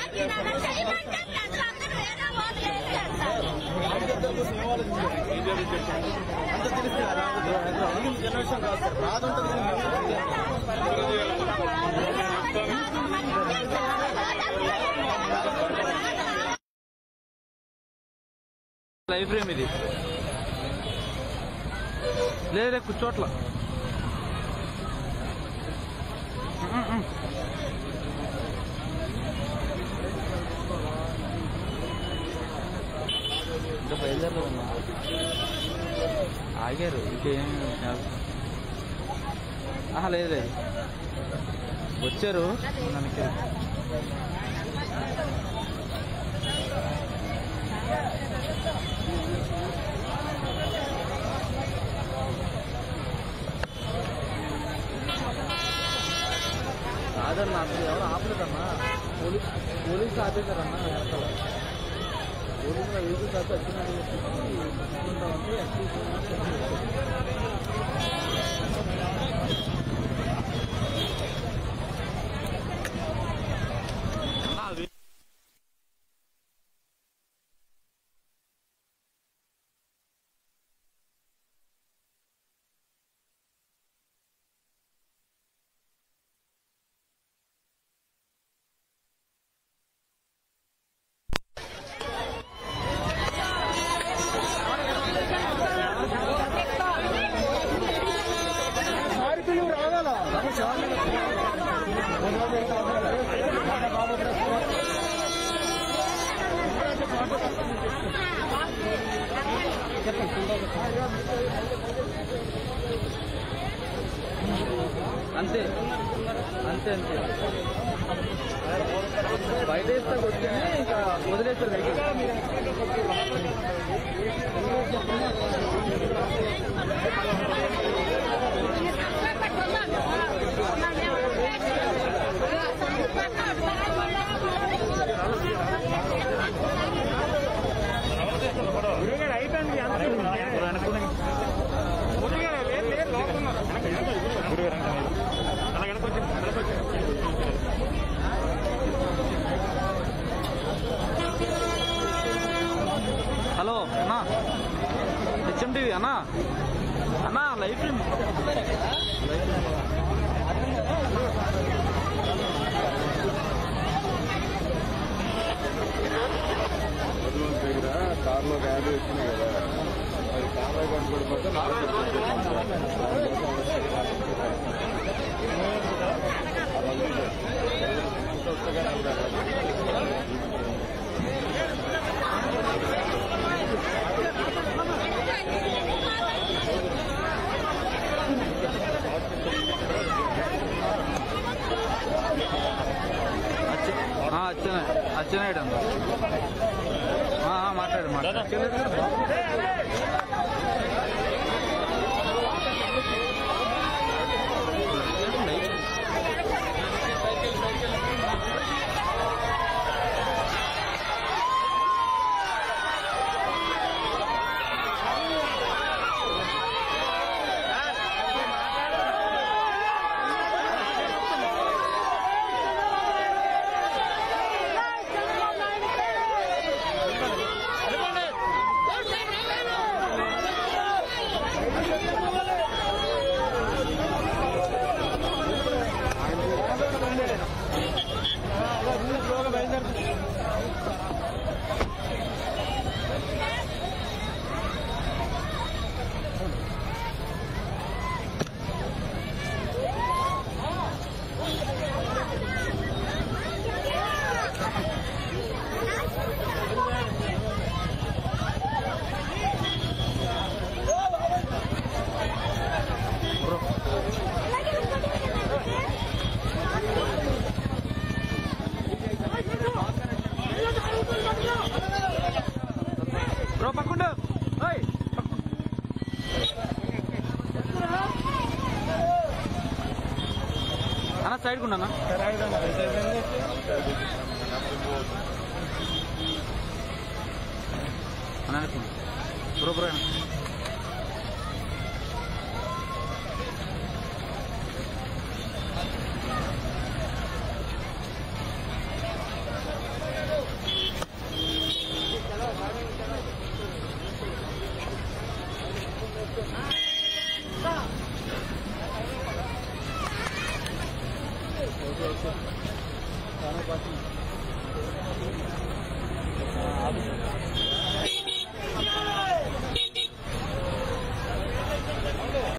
life frame ఇది లేదే కూర్చోట్ల ఇంకా బయలుదేరలో ఉన్నా ఆగారు ఇంకేం ఆహా లేదు లేదు వచ్చారు మనకి కాదన్నా అసలు ఎవరు ఆపలేదన్నా పోలీస్ పోలీసులు ఆపేశారన్నా వెనకాల పోలీసులు వెహికల్ కాస్త వచ్చినాడు తీసుకుంటామంటే అంతే అంతే అంతే బయట వేస్తే కొట్టినే ఇంకా వదిలేస్తారు వెహికల్ హలో అన్నా హెచ్ఎం టీవీ అన్నా అన్నా లైఫ్ స్ట్రీమ్ దగ్గర కార్లో వ్యాధి వచ్చినాయి కదా అది కెమెరా కనపడిపోతే అచ్చన అచ్చనాయుడు అన్న ఆ, ఆ, మాట్లాడు మాట్లాడు బ్రో పక్కుండు ఓయ్ అన్న సైడ్ కుండా అన్న బ్రో బ్రో